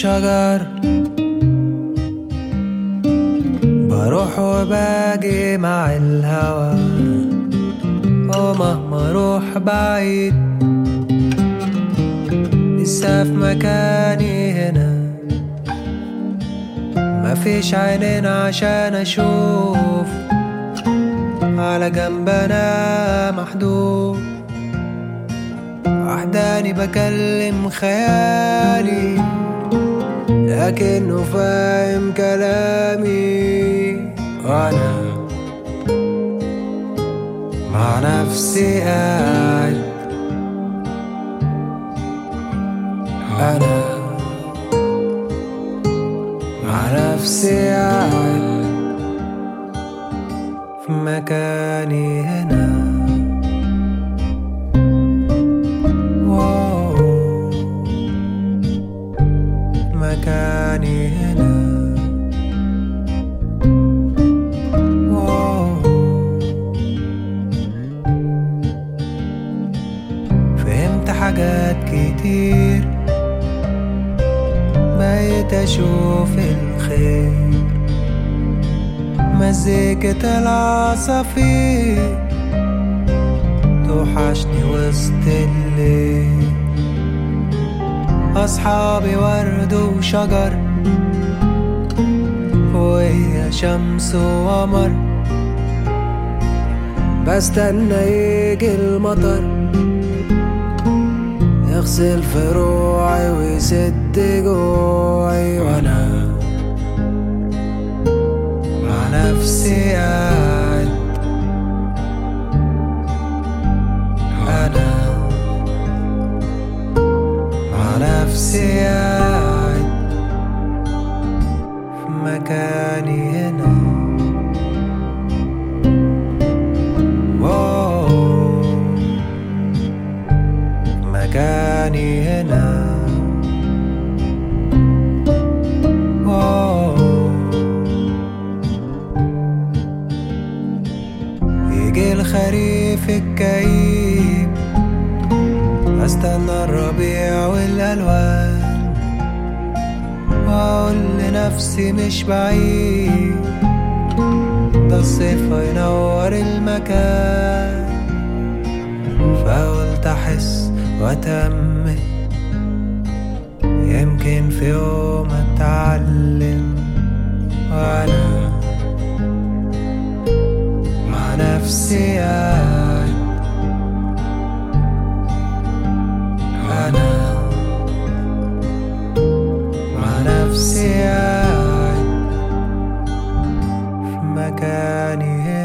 الشجر بروح وباجي مع الهوا ومهما اروح بعيد لسه في مكاني هنا مفيش عينين عشان اشوف على جنب انا محدود وحداني بكلم خيالي لكنه فاهم كلامي وانا مع نفسي قاعد انا مع نفسي قاعد في مكاني هنا واو مكاني هنا واو فهمت حاجات كتير بقيت اشوف الخير مزيكة العصافير توحشني وسط الليل أصحابي ورد وشجر وهي شمس وقمر بستنى يجي المطر يغسل فروعي ويسد جوعي وانا مع نفسي قاعد انا مع نفسي قاعد في مكاني هنا واو مكاني هنا واو يجي الخريف الكئيب استنى الربيع والالوان واقول لنفسي مش بعيد ده الصيف هينور المكان فقلت احس واتامل يمكن في يوم اتعلم وانا مع نفسي قاعد انا مع نفسي قاعد في مكاني هنا